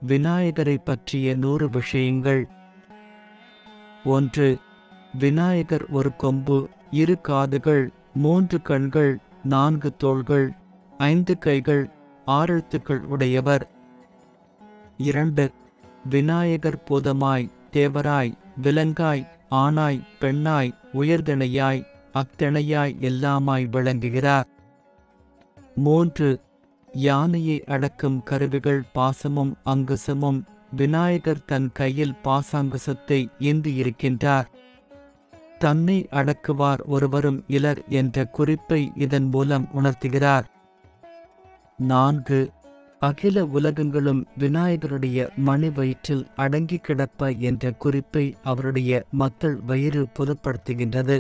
விநாயகரை பற்றிய நூறு விஷயங்கள் ஒன்று விநாயகர் ஒரு கொம்பு இரு காதுகள் மூன்று கண்கள் நான்கு தோள்கள் ஐந்து கைகள் ஆறெழுத்துக்கள் உடையவர் இரண்டு விநாயகர் பூதமாய் தேவராய் விலங்காய் ஆணாய் பெண்ணாய் உயர்திணையாய் அத்திணையாய் எல்லாமாய் விளங்குகிறார் மூன்று யானையை அடக்கும் கருவிகள் பாசமும் அங்குசமும் விநாயகர் தன் கையில் பாசாங்குசத்தை ஏந்தி இருக்கின்றார் தன்னை அடக்குவார் ஒருவரும் இலர் என்ற குறிப்பை இதன் மூலம் உணர்த்துகிறார் நான்கு அகில உலகங்களும் விநாயகருடைய மணி வயிற்றில் அடங்கி கிடப்ப என்ற குறிப்பை அவருடைய மக்கள் வயிறு புதுப்படுத்துகின்றது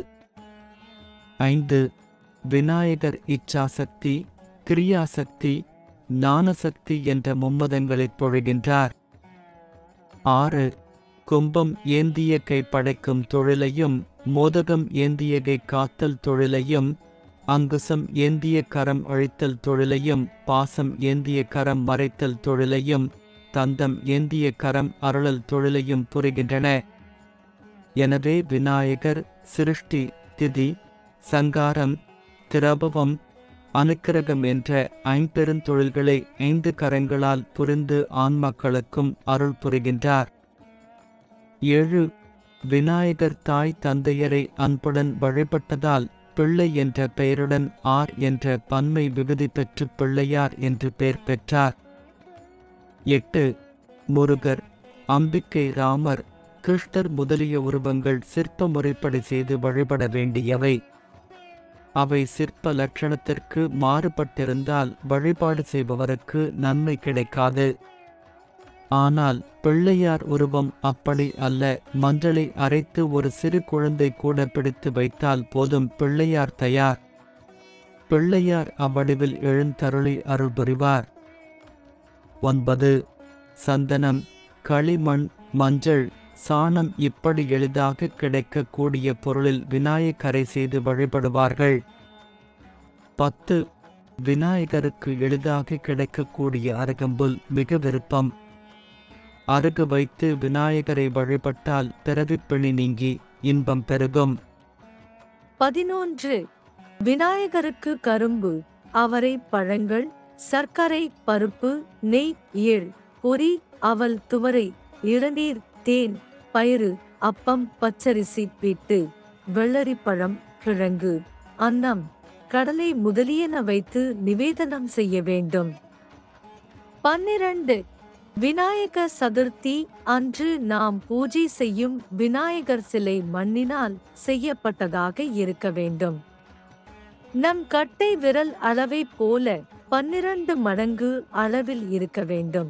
ஐந்து விநாயகர் இச்சாசக்தி கிரியாசக்தி ஞானசக்தி என்ற மும்மதங்களைப் பொழிகின்றார் ஆறு கும்பம் ஏந்திய கை படைக்கும் தொழிலையும் மோதகம் ஏந்திய கை காத்தல் தொழிலையும் அங்குசம் ஏந்திய கரம் அழித்தல் தொழிலையும் பாசம் ஏந்திய கரம் மறைத்தல் தொழிலையும் தந்தம் ஏந்திய கரம் அருளல் தொழிலையும் புரிகின்றன எனவே விநாயகர் சிருஷ்டி திதி சங்காரம் திரபவம் அனுக்கிரகம் என்ற ஐம்பெருந்தொழில்களை ஐந்து கரங்களால் புரிந்து ஆன்மக்களுக்கும் அருள் புரிகின்றார் ஏழு விநாயகர் தாய் தந்தையரை அன்புடன் வழிபட்டதால் பிள்ளை என்ற பெயருடன் ஆர் என்ற பன்மை விகுதி பெற்று பிள்ளையார் என்று பெயர் பெற்றார் எட்டு முருகர் அம்பிக்கை ராமர் கிருஷ்ணர் முதலிய உருவங்கள் சிற்ப முறைப்படி செய்து வழிபட வேண்டியவை அவை சிற்ப லட்சணத்திற்கு மாறுபட்டிருந்தால் வழிபாடு செய்பவருக்கு நன்மை கிடைக்காது ஆனால் பிள்ளையார் உருவம் அப்படி அல்ல மஞ்சளை அரைத்து ஒரு சிறு குழந்தை கூட பிடித்து வைத்தால் போதும் பிள்ளையார் தயார் பிள்ளையார் அவ்வடிவில் எழுந்தருளி அருள் புரிவார் ஒன்பது சந்தனம் களிமண் மஞ்சள் சாணம் இப்படி எளிதாக கிடைக்கக்கூடிய பொருளில் விநாயகரை செய்து வழிபடுவார்கள் பத்து விநாயகருக்கு எளிதாக கிடைக்கக்கூடிய அருகம்புல் மிக விருப்பம் அருகு வைத்து விநாயகரை வழிபட்டால் பிறவிப் பிணி நீங்கி இன்பம் பெருகும் பதினொன்று விநாயகருக்கு கரும்பு அவரை பழங்கள் சர்க்கரை பருப்பு நெய் ஏள் பொரி அவல் துவரை இளநீர் தேன் பயிறு அப்பம் பச்சரிசி பீட்டு வெள்ளரிப்பழம் கிழங்கு அன்னம் கடலை முதலியன வைத்து நிவேதனம் செய்ய வேண்டும் பன்னிரண்டு விநாயக சதுர்த்தி அன்று நாம் பூஜை செய்யும் விநாயகர் சிலை மண்ணினால் செய்யப்பட்டதாக இருக்க வேண்டும் நம் கட்டை விரல் அளவைப் போல பன்னிரண்டு மடங்கு அளவில் இருக்க வேண்டும்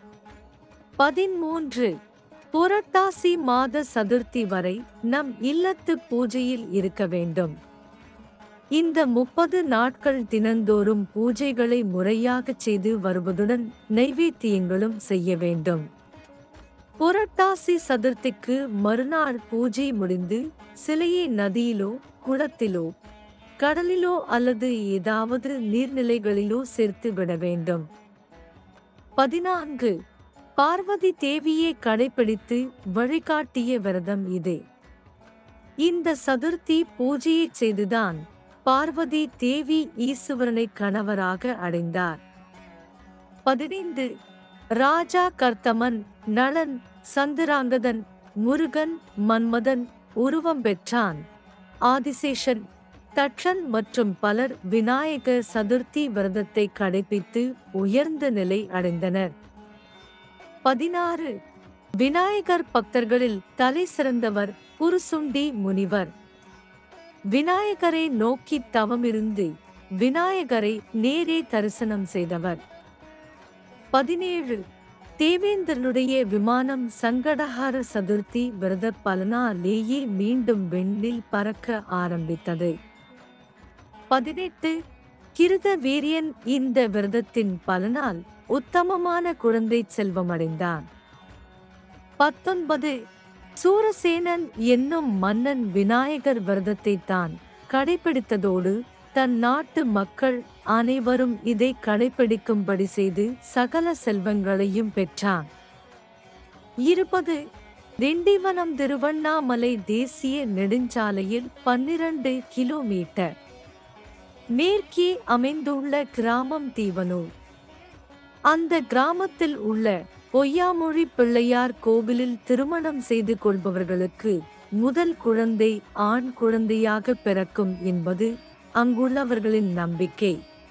பதிமூன்று புரட்டாசி மாத சதுர்த்தி வரை நம் இல்லத்து பூஜையில் இருக்க வேண்டும் இந்த முப்பது நாட்கள் தினந்தோறும் பூஜைகளை முறையாகச் செய்து வருவதுடன் நைவேத்தியங்களும் செய்ய வேண்டும் புரட்டாசி சதுர்த்திக்கு மறுநாள் பூஜை முடிந்து சிலையை நதியிலோ குளத்திலோ கடலிலோ அல்லது ஏதாவது நீர்நிலைகளிலோ சேர்த்து விட வேண்டும் பதினான்கு பார்வதி தேவியை கடைபிடித்து வழிகாட்டிய விரதம் இது இந்த சதுர்த்தி பூஜையைச் செய்துதான் பார்வதி தேவி ஈசுவரனை கணவராக அடைந்தார் பதினைந்து ராஜா கர்த்தமன் நளன் சந்திராங்கதன் முருகன் மன்மதன் உருவம் பெற்றான் ஆதிசேஷன் தட்சன் மற்றும் பலர் விநாயக சதுர்த்தி விரதத்தை கடைபிடித்து உயர்ந்த நிலை அடைந்தனர் பதினாறு விநாயகர் பக்தர்களில் தலை சிறந்தவர் குருசுண்டி முனிவர் விநாயகரை நோக்கி தவமிருந்து விநாயகரை நேரே தரிசனம் செய்தவர் பதினேழு தேவேந்திரனுடைய விமானம் சங்கடஹார சதுர்த்தி விரத பலனாலேயே மீண்டும் விண்ணில் பறக்க ஆரம்பித்தது பதினெட்டு கிருத வீரியன் இந்த விரதத்தின் பலனால் உத்தமமான குழந்தை செல்வமடைந்தான் பத்தொன்பது சூரசேனன் என்னும் மன்னன் விநாயகர் விரதத்தை தான் கடைபிடித்ததோடு தன் நாட்டு மக்கள் அனைவரும் இதை கடைபிடிக்கும்படி செய்து சகல செல்வங்களையும் பெற்றான் இருபது திண்டிவனம் திருவண்ணாமலை தேசிய நெடுஞ்சாலையில் பன்னிரண்டு கிலோமீட்டர் மேற்கே அமைந்துள்ள கிராமம் தீவனூர் அந்த கிராமத்தில் உள்ள பொய்யாமொழி பிள்ளையார் கோவிலில் திருமணம் செய்து கொள்பவர்களுக்கு முதல் குழந்தை ஆண் குழந்தையாக பிறக்கும் என்பது அங்குள்ளவர்களின் நம்பிக்கை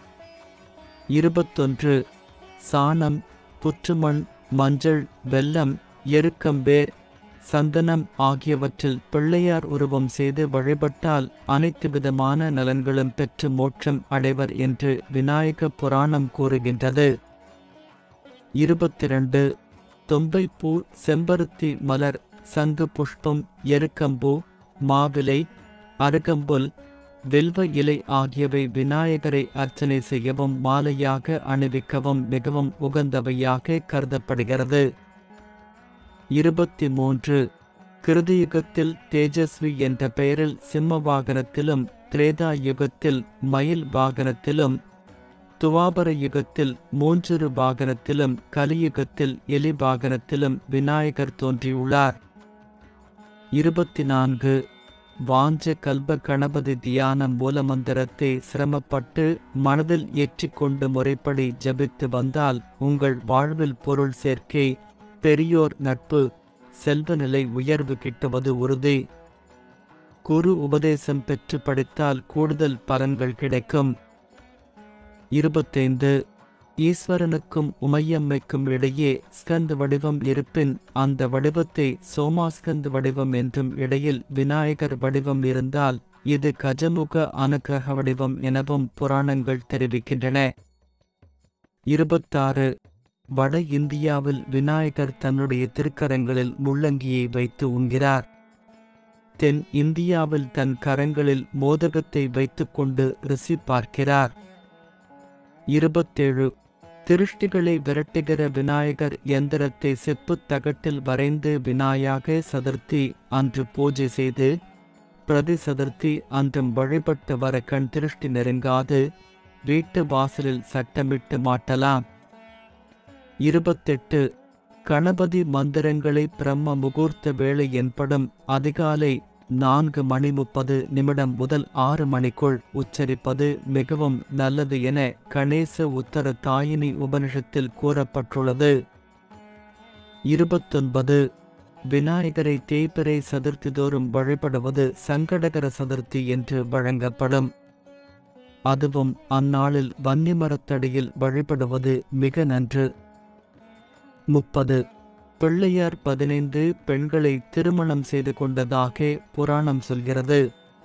இருபத்தொன்று சாணம் புற்றுமண் மஞ்சள் வெல்லம் எருக்கம்பேர் சந்தனம் ஆகியவற்றில் பிள்ளையார் உருவம் செய்து வழிபட்டால் அனைத்து விதமான நலன்களும் பெற்று மோட்சம் அடைவர் என்று விநாயக புராணம் கூறுகின்றது இருபத்திரண்டு தொம்பைப்பூ செம்பருத்தி மலர் சங்கு புஷ்பம் எருக்கம்பூ மாவிலை அருகம்புல் வில்வ இலை ஆகியவை விநாயகரை அர்ச்சனை செய்யவும் மாலையாக அணிவிக்கவும் மிகவும் உகந்தவையாக கருதப்படுகிறது இருபத்தி மூன்று கிருதியுகத்தில் தேஜஸ்வி என்ற பெயரில் சிம்ம வாகனத்திலும் திரேதா யுகத்தில் மயில் வாகனத்திலும் துவாபர யுகத்தில் மூன்றிரு வாகனத்திலும் கலியுகத்தில் எலி வாகனத்திலும் விநாயகர் தோன்றியுள்ளார் இருபத்தி நான்கு வாஞ்ச கல்ப கணபதி தியான மூலமந்திரத்தை சிரமப்பட்டு மனதில் ஏற்றிக்கொண்டு முறைப்படி ஜபித்து வந்தால் உங்கள் வாழ்வில் பொருள் சேர்க்கை பெரியோர் நட்பு செல்வ நிலை உயர்வு கிட்டுவது உறுதி குரு உபதேசம் பெற்று படித்தால் கூடுதல் பலன்கள் கிடைக்கும் இருபத்தைந்து ஈஸ்வரனுக்கும் உமையம்மைக்கும் இடையே ஸ்கந்த வடிவம் இருப்பின் அந்த வடிவத்தை சோமாஸ்கந்த வடிவம் என்றும் இடையில் விநாயகர் வடிவம் இருந்தால் இது கஜமுக அனுக்கிரக வடிவம் எனவும் புராணங்கள் தெரிவிக்கின்றன இருபத்தாறு வட இந்தியாவில் விநாயகர் தன்னுடைய திருக்கரங்களில் முள்ளங்கியை வைத்து உண்கிறார் தென் இந்தியாவில் தன் கரங்களில் மோதகத்தை வைத்துக்கொண்டு ரிசி பார்க்கிறார் இருபத்தேழு திருஷ்டிகளை விரட்டுகிற விநாயகர் எந்திரத்தை செப்புத் தகட்டில் வரைந்து விநாயக சதுர்த்தி அன்று பூஜை செய்து பிரதி சதுர்த்தி அன்றும் வழிபட்டு வர கண் திருஷ்டி நெருங்காது வீட்டு வாசலில் சட்டமிட்டு மாட்டலாம் இருபத்தெட்டு கணபதி மந்திரங்களை பிரம்ம முகூர்த்த வேளை என்படும் அதிகாலை நான்கு மணி முப்பது நிமிடம் முதல் ஆறு மணிக்குள் உச்சரிப்பது மிகவும் நல்லது என கணேச உத்தர தாயினி உபனிஷத்தில் கூறப்பட்டுள்ளது இருபத்தொன்பது விநாயகரை தேய்பிறை சதுர்த்தி தோறும் வழிபடுவது சங்கடகர சதுர்த்தி என்று வழங்கப்படும் அதுவும் அந்நாளில் வன்னிமரத்தடியில் வழிபடுவது மிக நன்று முப்பது பிள்ளையார் பதினைந்து பெண்களை திருமணம் செய்து கொண்டதாக புராணம் சொல்கிறது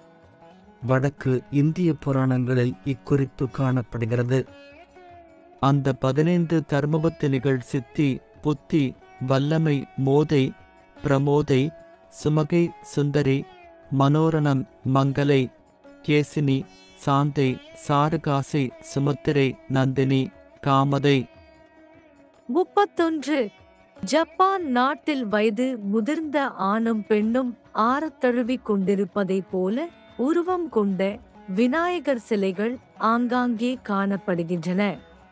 வடக்கு இந்திய புராணங்களில் இக்குறிப்பு காணப்படுகிறது அந்த பதினைந்து தர்மபத்தினிகள் சித்தி புத்தி வல்லமை மோதை பிரமோதை சுமகை சுந்தரி மனோரணம் மங்கலை கேசினி சாந்தை சாருகாசி சுமுத்திரை நந்தினி காமதை முப்பத்தொன்று ஜப்பான் நாட்டில் வயது முதிர்ந்த ஆணும் பெண்ணும் ஆறத் தழுவிக் கொண்டிருப்பதைப் போல உருவம் கொண்ட விநாயகர் சிலைகள் ஆங்காங்கே காணப்படுகின்றன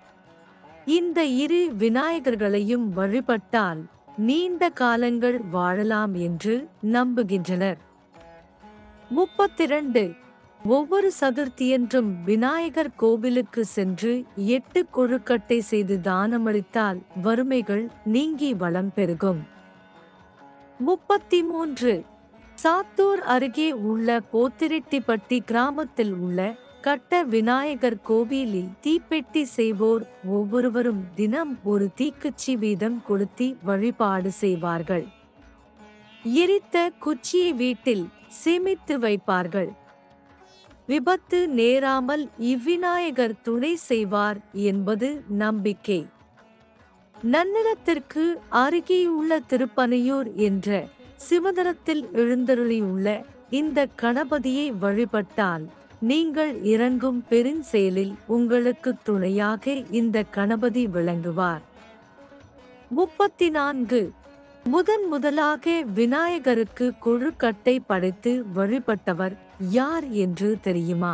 இந்த இரு விநாயகர்களையும் வழிபட்டால் நீண்ட காலங்கள் வாழலாம் என்று நம்புகின்றனர் முப்பத்திரண்டு ஒவ்வொரு சதுர்த்தியன்றும் விநாயகர் கோவிலுக்கு சென்று எட்டு கொழுக்கட்டை செய்து தானமளித்தால் வறுமைகள் நீங்கி வளம் பெருகும் முப்பத்தி மூன்று சாத்தூர் அருகே உள்ள போத்திரெட்டிப்பட்டி கிராமத்தில் உள்ள கட்ட விநாயகர் கோவிலில் தீப்பெட்டி செய்வோர் ஒவ்வொருவரும் தினம் ஒரு தீக்குச்சி வீதம் கொளுத்தி வழிபாடு செய்வார்கள் எரித்த குச்சியை வீட்டில் சேமித்து வைப்பார்கள் விபத்து நேராமல் இவ்விநாயகர் துணை செய்வார் என்பது நம்பிக்கை நன்னிலத்திற்கு அருகேயுள்ள திருப்பனையூர் என்ற சிவதரத்தில் எழுந்தருளியுள்ள இந்த கணபதியை வழிபட்டால் நீங்கள் இறங்கும் பெருஞ்செயலில் உங்களுக்கு துணையாக இந்த கணபதி விளங்குவார் முப்பத்தி நான்கு முதன் முதலாக விநாயகருக்கு கொழுக்கட்டை படைத்து வழிபட்டவர் யார் என்று தெரியுமா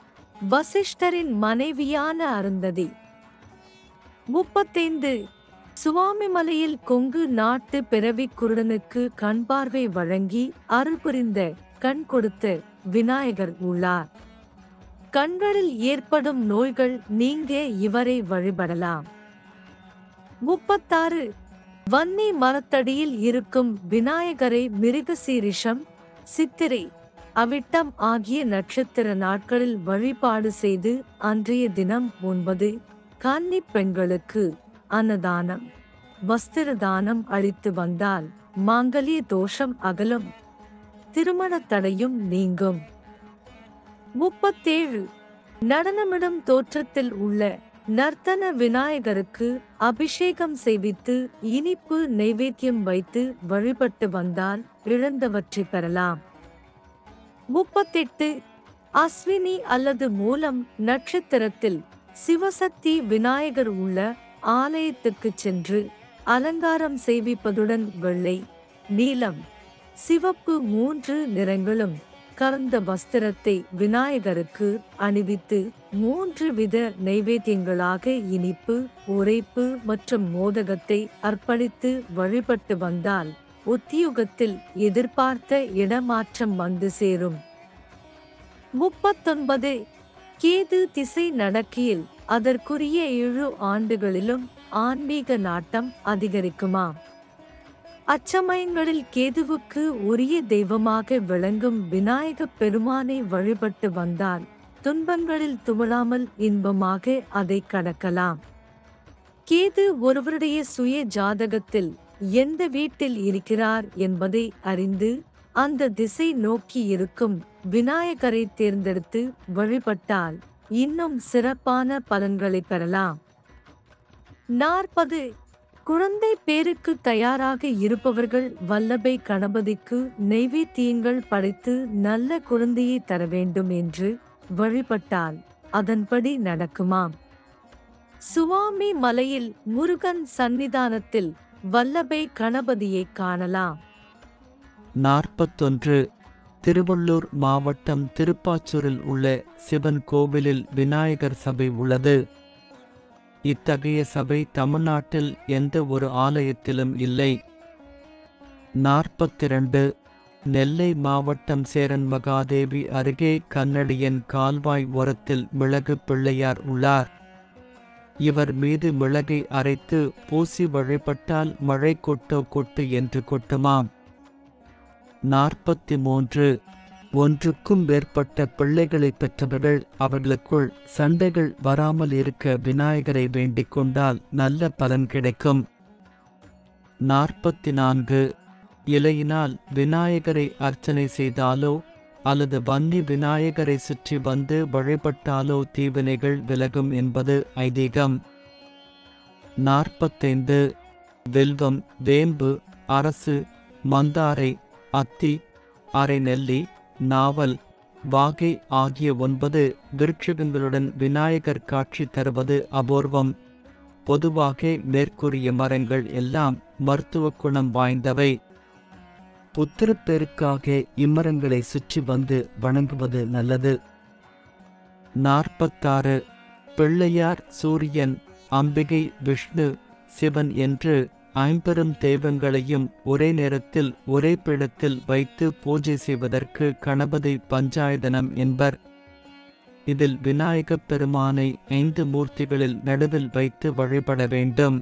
வசிஷ்டரின் மனைவியான அருந்ததி முப்பத்தைந்து சுவாமிமலையில் கொங்கு நாட்டு பிறவி குருடனுக்கு கண் பார்வை வழங்கி அருள் புரிந்த கண் கொடுத்த விநாயகர் உள்ளார் கண்களில் ஏற்படும் நோய்கள் நீங்க இவரை வழிபடலாம் முப்பத்தாறு வன்னி மரத்தடியில் இருக்கும் விநாயகரை மிருகசீரிஷம் சித்திரை அவிட்டம் ஆகிய நட்சத்திர நாட்களில் வழிபாடு செய்து அன்றைய தினம் ஒன்பது கன்னி பெண்களுக்கு அன்னதானம் வஸ்திர தானம் அளித்து வந்தால் மாங்கல்ய தோஷம் அகலும் திருமணத் தடையும் நீங்கும் முப்பத்தேழு நடனமிடும் தோற்றத்தில் உள்ள நர்த்தன விநாயகருக்கு அபிஷேகம் செய்வித்து இனிப்பு நைவேத்தியம் வைத்து வழிபட்டு வந்தால் இழந்தவற்றை பெறலாம் முப்பத்தெட்டு அஸ்வினி அல்லது மூலம் நட்சத்திரத்தில் சிவசக்தி விநாயகர் உள்ள ஆலயத்துக்கு சென்று அலங்காரம் செய்விப்பதுடன் வெள்ளை நீலம் சிவப்பு மூன்று நிறங்களும் கலந்த வஸ்திரத்தை விநாயகருக்கு அணிவித்து மூன்று வித நைவேத்தியங்களாக இனிப்பு உரைப்பு மற்றும் மோதகத்தை அர்ப்பணித்து வழிபட்டு வந்தால் உத்தியுகத்தில் எதிர்பார்த்த இடமாற்றம் வந்து சேரும் முப்பத்தொன்பது கேது திசை நடக்கையில் அதற்குரிய ஏழு ஆண்டுகளிலும் ஆன்மீக நாட்டம் அதிகரிக்குமாம் அச்சமயங்களில் கேதுவுக்கு உரிய தெய்வமாக விளங்கும் விநாயகப் பெருமானை வழிபட்டு வந்தால் துன்பங்களில் துவளாமல் இன்பமாக அதை கடக்கலாம் கேது ஒருவருடைய சுய ஜாதகத்தில் எந்த வீட்டில் இருக்கிறார் என்பதை அறிந்து அந்த திசை நோக்கி இருக்கும் விநாயகரை தேர்ந்தெடுத்து வழிபட்டால் இன்னும் சிறப்பான பலன்களை பெறலாம் நாற்பது குழந்தை பேருக்கு தயாராக இருப்பவர்கள் வல்லபை கணபதிக்கு நெய்வேத்தியங்கள் படைத்து நல்ல குழந்தையை தர வேண்டும் என்று வழிபட்டால் அதன்படி நடக்குமாம் சுவாமி மலையில் முருகன் சந்நிதானத்தில் வல்லபை கணபதியை காணலாம் நாற்பத்தொன்று திருவள்ளூர் மாவட்டம் திருப்பாச்சூரில் உள்ள சிவன் கோவிலில் விநாயகர் சபை உள்ளது இத்தகைய சபை தமிழ்நாட்டில் எந்த ஒரு ஆலயத்திலும் இல்லை நாற்பத்திரண்டு நெல்லை மாவட்டம் சேரன் மகாதேவி அருகே கன்னடியன் கால்வாய் ஓரத்தில் மிளகு பிள்ளையார் உள்ளார் இவர் மீது மிளகை அரைத்து பூசி வழிபட்டால் மழை கொட்டோ கொட்டு என்று கொட்டுமாம் நாற்பத்தி மூன்று ஒன்றுக்கும் மேற்பட்ட பிள்ளைகளை பெற்றவர்கள் அவர்களுக்குள் சண்டைகள் வராமல் இருக்க விநாயகரை வேண்டிக் கொண்டால் நல்ல பலன் கிடைக்கும் நாற்பத்தி நான்கு இலையினால் விநாயகரை அர்ச்சனை செய்தாலோ அல்லது வன்னி விநாயகரை சுற்றி வந்து வழிபட்டாலோ தீவினைகள் விலகும் என்பது ஐதீகம் நாற்பத்தைந்து வில்வம் வேம்பு அரசு மந்தாரை அத்தி அரைநெல்லி நாவல் வாகை ஆகிய ஒன்பது விருட்சகங்களுடன் விநாயகர் காட்சி தருவது அபூர்வம் பொதுவாக மேற்கூறிய மரங்கள் எல்லாம் மருத்துவ குணம் வாய்ந்தவை புத்திரப்பேருக்காக இம்மரங்களை சுற்றி வந்து வணங்குவது நல்லது நாற்பத்தாறு பிள்ளையார் சூரியன் அம்பிகை விஷ்ணு சிவன் என்று ஐம்பெரும் தெய்வங்களையும் ஒரே நேரத்தில் ஒரே பீடத்தில் வைத்து பூஜை செய்வதற்கு கணபதி பஞ்சாயதனம் என்பர் இதில் விநாயகப் பெருமானை ஐந்து மூர்த்திகளில் நடுவில் வைத்து வழிபட வேண்டும்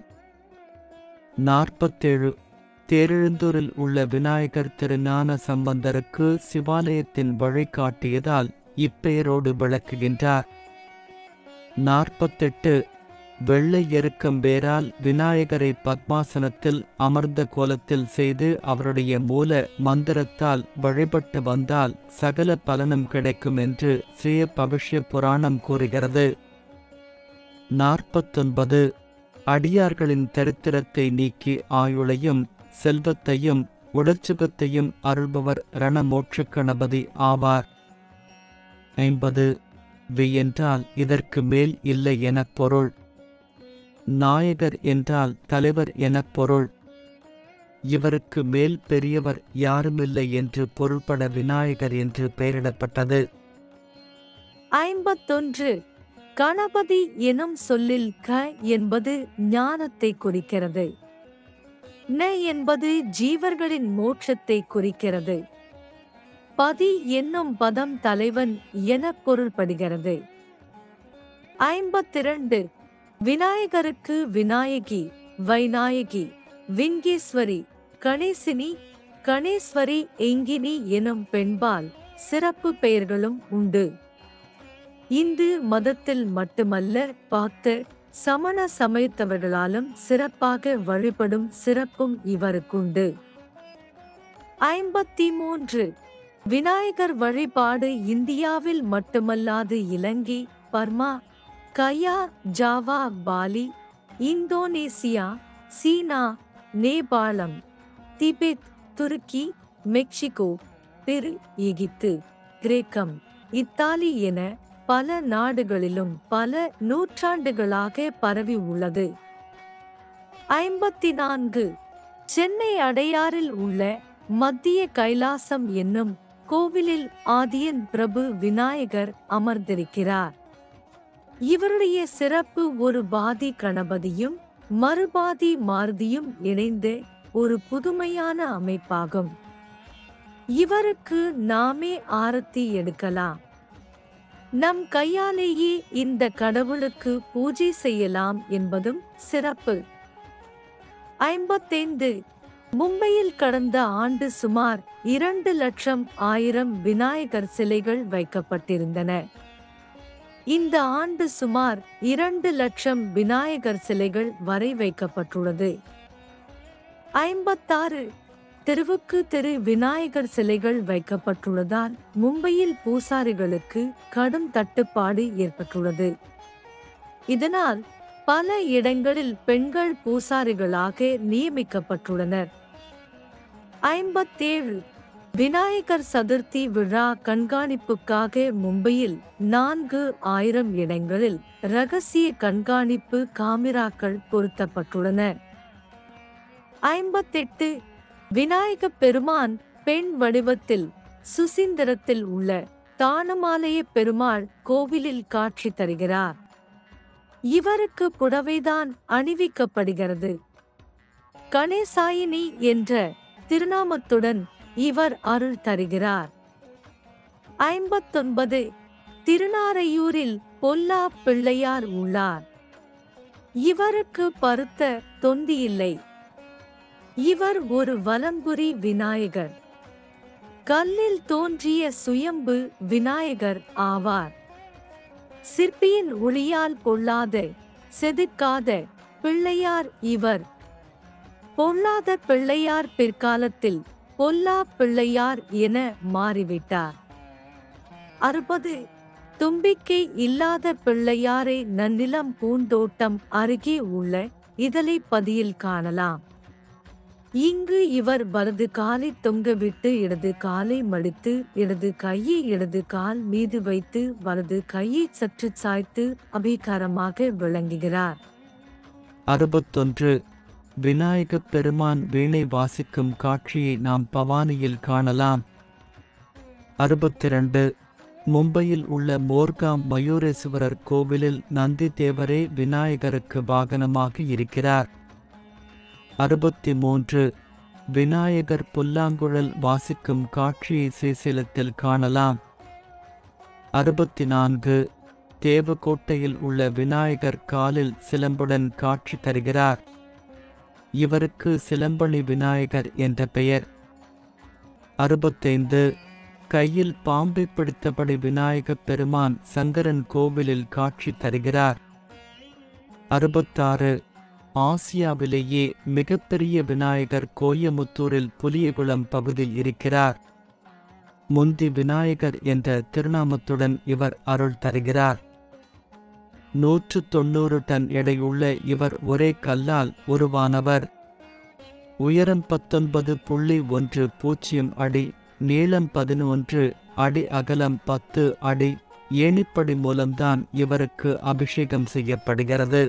நாற்பத்தேழு தேரெழுந்தூரில் உள்ள விநாயகர் திருஞான சம்பந்தருக்கு சிவாலயத்தின் வழிகாட்டியதால் இப்பெயரோடு விளக்குகின்றார் நாற்பத்தெட்டு வெள்ளை எருக்கம் வேரால் விநாயகரை பத்மாசனத்தில் அமர்ந்த கோலத்தில் செய்து அவருடைய மூல மந்திரத்தால் வழிபட்டு வந்தால் சகல பலனும் கிடைக்கும் என்று ஸ்ரீய பவிஷ்ய புராணம் கூறுகிறது நாற்பத்தொன்பது அடியார்களின் தரித்திரத்தை நீக்கி ஆயுளையும் செல்வத்தையும் உடற்சுகத்தையும் அருள்பவர் ரணமோட்ச கணபதி ஆவார் ஐம்பது வி என்றால் இதற்கு மேல் இல்லை எனப் பொருள் நாயகர் என்றால் தலைவர் எனப் பொருள் இவருக்கு மேல் பெரியவர் யாருமில்லை என்று பொருள்பட விநாயகர் என்று பெயரிடப்பட்டது ஐம்பத்தொன்று கணபதி எனும் சொல்லில் க என்பது ஞானத்தை குறிக்கிறது ந என்பது ஜீவர்களின் மோட்சத்தை குறிக்கிறது பதி என்னும் பதம் தலைவன் என பொருள்படுகிறது ஐம்பத்திரண்டு விநாயகருக்கு விநாயகி வைநாயகி விங்கேஸ்வரி கணேசினி கணேஸ்வரி எங்கினி எனும் பெண்பால் சிறப்பு பெயர்களும் உண்டு இந்து மதத்தில் மட்டுமல்ல பார்த்த சமண சமயத்தவர்களாலும் சிறப்பாக வழிபடும் சிறப்பும் இவருக்குண்டு ஐம்பத்தி மூன்று விநாயகர் வழிபாடு இந்தியாவில் மட்டுமல்லாது Ilangai Burma Gaya Java Bali Indonesia China நேபாளம் திபெத் துருக்கி மெக்சிகோ பெரு எகிப்து கிரேக்கம் இத்தாலி என பல நாடுகளிலும் பல நூற்றாண்டுகளாக பரவி உள்ளது ஐம்பத்தி நான்கு சென்னை அடையாறில் உள்ள மத்திய கைலாசம் என்னும் கோவிலில் ஆதியன் பிரபு விநாயகர் அமர்ந்திருக்கிறார் இவருடைய சிறப்பு ஒரு பாதி கணபதியும் மறுபாதி மாருதியும் இணைந்து ஒரு புதுமையான அமைப்பாகும் இவருக்கு நாமே ஆரத்தி எடுக்கலாம் நம் கையாலேயே இந்த கடவுளுக்கு பூஜை செய்யலாம் என்பதும் சிறப்பு ஐம்பத்தைந்து மும்பையில் கடந்த ஆண்டு சுமார் இரண்டு லட்சம் ஆயிரம் விநாயகர் சிலைகள் வைக்கப்பட்டிருந்தன இந்த ஆண்டு சுமார் இரண்டு லட்சம் விநாயகர் சிலைகள் வரை வைக்கப்பட்டுள்ளது ஐம்பத்தாறு தெருவுக்கு தெரு விநாயகர் சிலைகள் வைக்கப்பட்டுள்ளதால் மும்பையில் பூசாரிகளுக்கு கடும் தட்டுப்பாடு ஏற்பட்டுள்ளது இதனால் பல இடங்களில் பெண்கள் பூசாரிகளாக நியமிக்கப்பட்டுள்ளனர் ஐம்பத்தேழு விநாயகர் சதுர்த்தி விழா கண்காணிப்புக்காக மும்பையில் நான்கு ஆயிரம் இடங்களில் ரகசிய கண்காணிப்பு காமிராக்கள் பொருத்தப்பட்டுள்ளன ஐம்பத்தெட்டு விநாயக பெருமான் பெண் வடிவத்தில் சுசீந்திரத்தில் உள்ள தானுமாலய பெருமாள் கோவிலில் காட்சி தருகிறார் இவருக்கு புடவைதான் அணிவிக்கப்படுகிறது கணேசாயினி என்ற திருநாமத்துடன் இவர் அருள் தருகிறார் ஐம்பத்தொன்பது திருநாரையூரில் பொல்லா பிள்ளையார் உள்ளார் இவருக்கு பருத்த தொந்தி இல்லை இவர் ஒரு வலம்புரி விநாயகர் கல்லில் தோன்றிய சுயம்பு விநாயகர் ஆவார் சிற்பியின் ஒளியால் பொல்லாத செதுக்காத பிள்ளையார் இவர் பொல்லாத பிள்ளையார் பிற்காலத்தில் பொல்லா பிள்ளையார் என மாறிவிட்டார் அறுபது தும்பிக்கை இல்லாத பிள்ளையாரை நன்னிலம் பூந்தோட்டம் அருகே உள்ள இதழைப்பதியில் காணலாம் இங்கு இவர் வலது காலை தொங்கவிட்டு இடது காலை மடித்து இடது கையை இடது கால் மீது வைத்து வலது கையை சற்று சாய்த்து அபிகாரமாக விளங்குகிறார் அறுபத்தொன்று விநாயகப் பெருமான் வீணை வாசிக்கும் காட்சியை நாம் பவானியில் காணலாம் அறுபத்திரண்டு மும்பையில் உள்ள மோர்காம் மயூரேஸ்வரர் கோவிலில் நந்தி தேவரே விநாயகருக்கு வாகனமாக இருக்கிறார் அறுபத்தி மூன்று விநாயகர் புல்லாங்குழல் வாசிக்கும் காட்சியை சேசிலத்தில் காணலாம் அறுபத்தி நான்கு தேவக்கோட்டையில் உள்ள விநாயகர் காலில் சிலம்புடன் காட்சி தருகிறார் இவருக்கு சிலம்பணி விநாயகர் என்ற பெயர் அறுபத்தைந்து கையில் பாம்பை பிடித்தபடி விநாயகப் பெருமான் சங்கரன் கோவிலில் காட்சி தருகிறார் அறுபத்தாறு ஆசியாவிலேயே மிகப்பெரிய விநாயகர் கோயமுத்தூரில் புலியகுளம் பகுதியில் இருக்கிறார் முந்தி விநாயகர் என்ற திருநாமத்துடன் இவர் அருள் தருகிறார் நூற்று தொண்ணூறு டன் எடையுள்ள இவர் ஒரே கல்லால் உருவானவர் உயரம் பத்தொன்பது புள்ளி ஒன்று பூஜ்ஜியம் அடி நீளம் பதினொன்று அடி அகலம் பத்து அடி ஏணிப்படி மூலம்தான் இவருக்கு அபிஷேகம் செய்யப்படுகிறது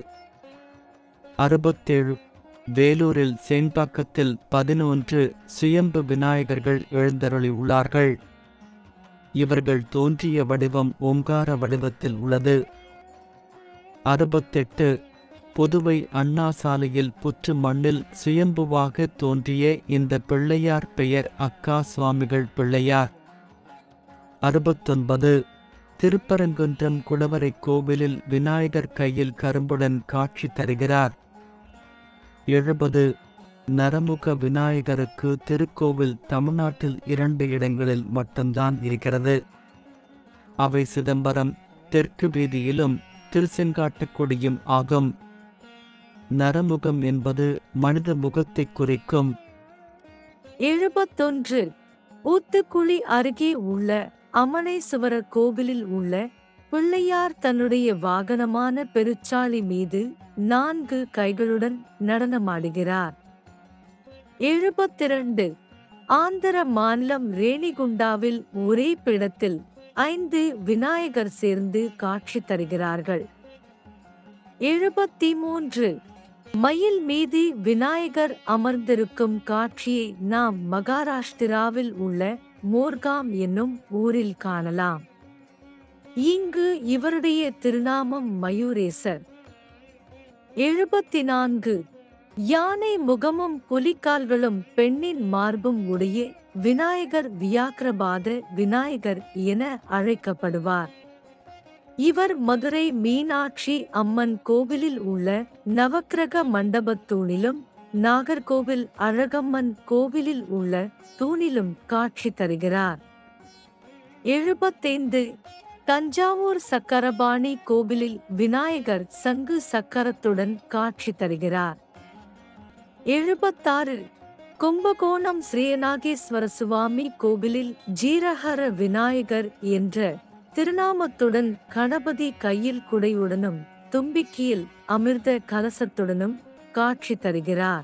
அறுபத்தேழு வேலூரில் செண்பாக்கத்தில் பதினொன்று சுயம்பு விநாயகர்கள் எழுந்தருளியுள்ளார்கள் இவர்கள் தோன்றிய வடிவம் ஓங்கார வடிவத்தில் உள்ளது அறுபத்தெட்டு புதுவை அண்ணா சாலையில் புற்று மண்ணில் சுயம்புவாக தோன்றிய இந்த பிள்ளையார் பெயர் அக்கா சுவாமிகள் பிள்ளையார் அறுபத்தொன்பது திருப்பரங்குன்றம் குடவரை கோவிலில் விநாயகர் கையில் கரும்புடன் காட்சி தருகிறார் எழுபது நரமுக விநாயகருக்கு திருக்கோவில் தமிழ்நாட்டில் இரண்டு இடங்களில் மட்டும்தான் இருக்கிறது அவை சிதம்பரம் தெற்கு வீதியிலும் திருசெங்காட்டுக்குடியும் ஆகும் நரமுகம் என்பது மனித முகத்தை குறிக்கும் எழுபத்தொன்று ஊத்துக்குழி அருகே உள்ள அமனேசுவரர் கோவிலில் உள்ள பிள்ளையார் தன்னுடைய வாகனமான பெருச்சாளி மீது நான்கு கைகளுடன் நடனமாடுகிறார் எழுபத்திரண்டு ஆந்திர மாநிலம் ரேணிகுண்டாவில் ஒரே பிடத்தில் ஐந்து விநாயகர் சேர்ந்து காட்சி தருகிறார்கள் எழுபத்தி மூன்று மயில் மீது விநாயகர் அமர்ந்திருக்கும் காட்சியை நாம் மகாராஷ்டிராவில் உள்ள மோர்காம் என்னும் ஊரில் காணலாம் இங்கு இவருடைய திருநாமம் மயூரேசர் எழுபத்தி நான்கு யானை முகமும் புலிக்கால்களும் பெண்ணின் மார்பும் உடைய விநாயகர் வியாக்கிரபாத விநாயகர் என அழைக்கப்படுவார் இவர் மதுரை மீனாட்சி அம்மன் கோவிலில் உள்ள நவக்கிரக மண்டபத்தூணிலும் நாகர்கோவில் அழகம்மன் கோவிலில் உள்ள தூணிலும் காட்சி தருகிறார் எழுபத்தைந்து தஞ்சாவூர் சக்கரபாணி கோவிலில் விநாயகர் சங்கு சக்கரத்துடன் காட்சி தருகிறார் எழுபத்தாறு கும்பகோணம் ஸ்ரீநாகேஸ்வர சுவாமி கோவிலில் ஜீரஹர விநாயகர் என்ற திருநாமத்துடன் கணபதி கையில் குடையுடனும் தும்பிக்கையில் அமிர்த கலசத்துடனும் காட்சி தருகிறார்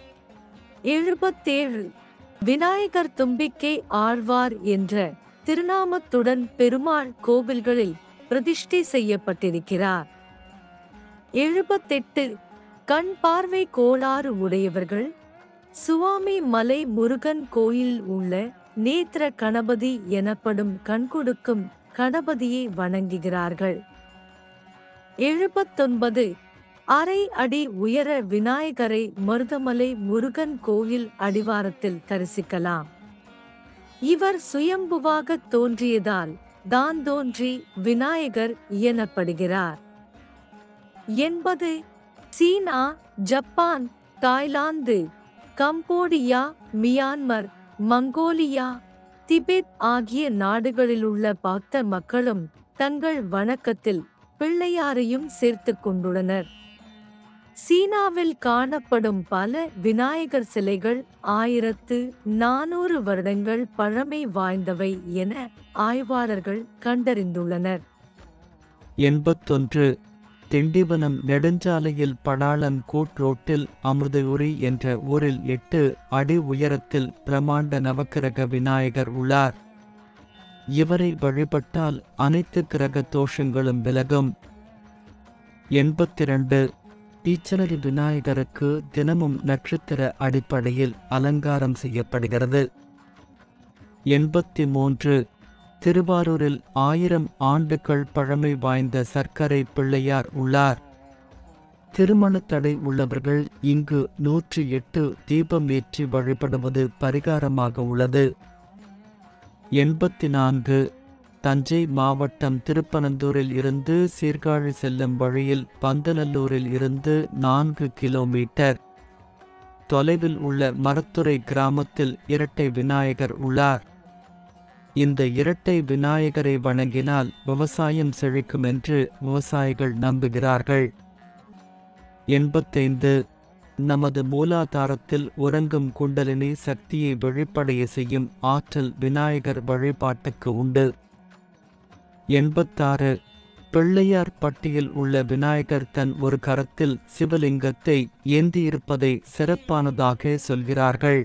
எழுபத்தேழு விநாயகர் தும்பிக்கை ஆழ்வார் என்ற திருநாமத்துடன் பெருமாள் கோவில்களில் பிரதிஷ்டை செய்யப்பட்டிருக்கிறார் எழுபத்தெட்டு கண் பார்வை கோளாறு உடையவர்கள் சுவாமி மலை முருகன் கோயில் உள்ள நேத்திர கணபதி எனப்படும் கண்கொடுக்கும் கணபதியை வணங்குகிறார்கள் எழுபத்தொன்பது அரை அடி உயர விநாயகரை மருதமலை முருகன் கோயில் அடிவாரத்தில் தரிசிக்கலாம் இவர் சுயம்புவாக தோன்றியதால் தான் தோன்றி விநாயகர் எனப்படுகிறார் என்பது China Japan Thailand Cambodia Myanmar Mongolia Tibet ஆகிய நாடுகளிலுள்ள பக்த மக்களும் தங்கள் வணக்கத்தில் பிள்ளையாரையும் சேர்த்துக் கொண்டுள்ளனர் சீனாவில் காணப்படும் பல விநாயகர் சிலைகள் ஆயிரத்து நானூறு வருடங்கள் பழமை வாய்ந்தவை என ஆய்வாளர்கள் கண்டறிந்துள்ளனர் எண்பத்தொன்று திண்டிவனம் நெடுஞ்சாலையில் படாளம் கூட் ரோட்டில் அமிர்தபுரி என்ற ஊரில் எட்டு அடி உயரத்தில் பிரமாண்ட நவக்கிரக விநாயகர் உள்ளார் இவரை வழிபட்டால் அனைத்து கிரக தோஷங்களும் விலகும் எண்பத்திரண்டு டீச்சரடி விநாயகருக்கு தினமும் நட்சத்திர அடிப்படையில் அலங்காரம் செய்யப்படுகிறது எண்பத்தி மூன்று திருவாரூரில் ஆயிரம் ஆண்டுகள் பழமை வாய்ந்த சர்க்கரை பிள்ளையார் உள்ளார் திருமணத் தடை உள்ளவர்கள் இங்கு நூற்றி எட்டு தீபம் ஏற்றி வழிபடுவது பரிகாரமாக உள்ளது எண்பத்தி நான்கு தஞ்சை மாவட்டம் திருப்பனந்தூரில் இருந்து சீர்காழி செல்லும் வழியில் பந்தநல்லூரில் இருந்து நான்கு கிலோமீட்டர் தொலைவில் உள்ள மரத்துறை கிராமத்தில் இரட்டை விநாயகர் உள்ளார் இந்த இரட்டை விநாயகரை வணங்கினால் விவசாயம் செழிக்கும் என்று விவசாயிகள் நம்புகிறார்கள் எண்பத்தைந்து நமது மூலாதாரத்தில் உறங்கும் குண்டலினி சக்தியை வெளிப்படைய செய்யும் ஆற்றல் விநாயகர் வழிபாட்டுக்கு உண்டு எண்பத்தாறு பிள்ளையார் பட்டியில் உள்ள விநாயகர் தன் ஒரு கரத்தில் சிவலிங்கத்தை ஏந்தியிருப்பதை சிறப்பானதாக சொல்கிறார்கள்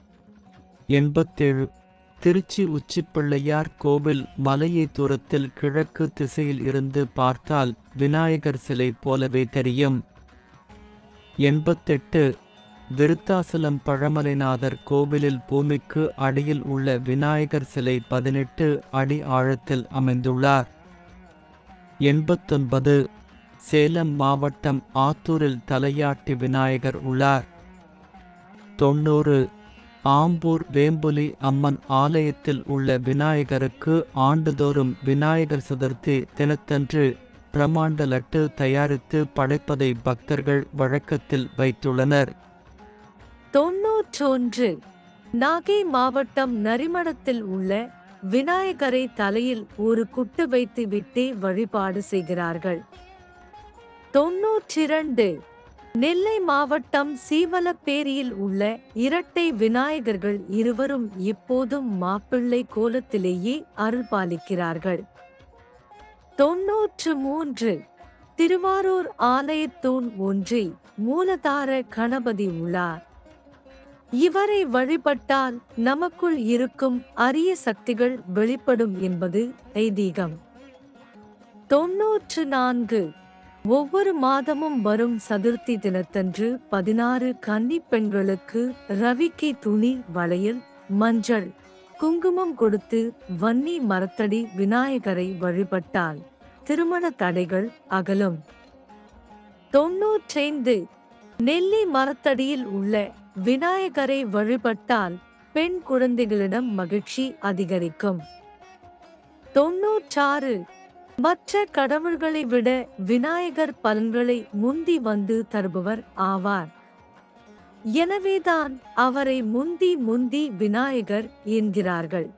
எண்பத்தேழு திருச்சி உச்சிப்பிள்ளையார் கோவில் மலையை தூரத்தில் கிழக்கு திசையில் இருந்து பார்த்தால் விநாயகர் சிலை போலவே தெரியும் எண்பத்தெட்டு விருத்தாசலம் பழமலைநாதர் கோவிலில் பூமிக்கு அடியில் உள்ள விநாயகர் சிலை பதினெட்டு அடி ஆழத்தில் அமைந்துள்ளார் எண்பத்தொன்பது சேலம் மாவட்டம் ஆத்தூரில் தலையாட்டி விநாயகர் உள்ளார் தொண்ணூறு ஆம்பூர் வேம்புலி அம்மன் ஆலயத்தில் உள்ள விநாயகருக்கு ஆண்டுதோறும் விநாயகர் சதுர்த்தி தினத்தன்று பிரமாண்ட லட்டு தயாரித்து படைப்பதை பக்தர்கள் வழக்கத்தில் வைத்துள்ளனர் தொன்னூற்றொன்று நாகை மாவட்டம் நரிமணத்தில் உள்ள விநாயகரை தலையில் ஒரு குட்டு வைத்து விட்டே வழிபாடு செய்கிறார்கள் தொன்னூற்றிரண்டு நெல்லை மாவட்டம் சீவலப்பேரியில் உள்ள இரட்டை விநாயகர்கள் இருவரும் எப்போதும் மாப்பிள்ளை கோலத்திலேயே அருள்பாலிக்கிறார்கள் தொன்னூற்று மூன்று திருவாரூர் ஆலயத்தூண் ஒன்றில் மூலதார கணபதி உள்ளார் இவரை வழிபட்டால் நமக்குள் இருக்கும் அரிய சக்திகள் வெளிப்படும் என்பது ஐதீகம் தொன்னூற்று நான்கு ஒவ்வொரு மாதமும் வரும் சதுர்த்தி தினத்தன்று பதினாறு கன்னி பெண்களுக்கு ரவிக்கை துணி வளையல் மஞ்சள் குங்குமம் கொடுத்து வன்னி மரத்தடி விநாயகரை வழிபட்டால் திருமண தடைகள் அகலும் தொன்னூற்றைந்து நெல்லி மரத்தடியில் உள்ள விநாயகரை வழிபட்டால் பெண் குழந்தைகளிடம் மகிழ்ச்சி அதிகரிக்கும் தொன்னூற்றாறு மற்ற கடவுள்களை விட விநாயகர் பலன்களை முந்தி வந்து தருபவர் ஆவார் எனவேதான் அவரை முந்தி முந்தி விநாயகர் என்கிறார்கள்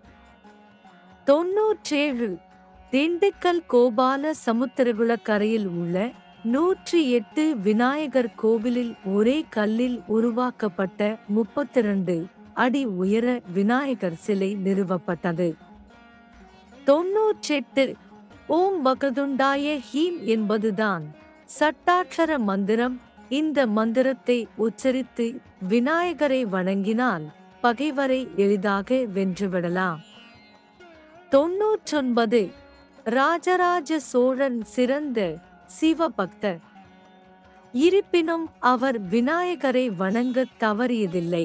தொன்னூற்றேழு திண்டுக்கல் கோபால சமுத்திரகுள கரையில் உள்ள நூற்றி எட்டு விநாயகர் கோவிலில் ஒரே கல்லில் உருவாக்கப்பட்ட முப்பத்தி ரெண்டு அடி உயர விநாயகர் சிலை நிறுவப்பட்டது தொன்னூற்றெட்டு ஓம் வகதுண்டாய ஹீம் என்பதுதான் சட்டாட்சர மந்திரம் இந்த மந்திரத்தை உச்சரித்து விநாயகரை வணங்கினால் பகைவரை எளிதாக வென்றுவிடலாம் தொன்னூற்றொன்பது ராஜராஜ சோழன் சிறந்த சிவபக்தர் இருப்பினும் அவர் விநாயகரை வணங்க தவறியதில்லை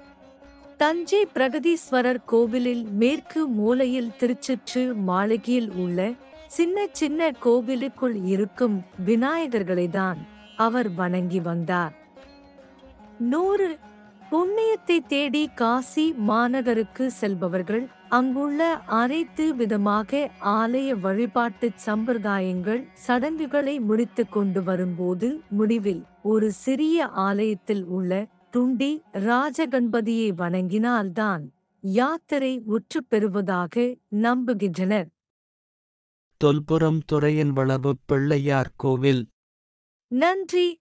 தஞ்சை பிரகதீஸ்வரர் கோவிலில் மேற்கு மூலையில் திருச்சுற்று மாளிகையில் உள்ள சின்ன சின்ன கோவிலுக்குள் இருக்கும் விநாயகர்களை தான் அவர் வணங்கி வந்தார் நூறு புண்ணியத்தை தேடி காசி மாநகருக்கு செல்பவர்கள் அங்குள்ள அனைத்து விதமாக ஆலய வழிபாட்டு சம்பிரதாயங்கள் சடங்குகளை முடித்து கொண்டு வரும்போது முடிவில் ஒரு சிறிய ஆலயத்தில் உள்ள துண்டி ராஜகணபதியை வணங்கினால்தான் யாத்திரை உற்று பெறுவதாக நம்புகின்றனர் தொல்புறம் துறையின் வளவு பிள்ளையார் கோவில் நன்றி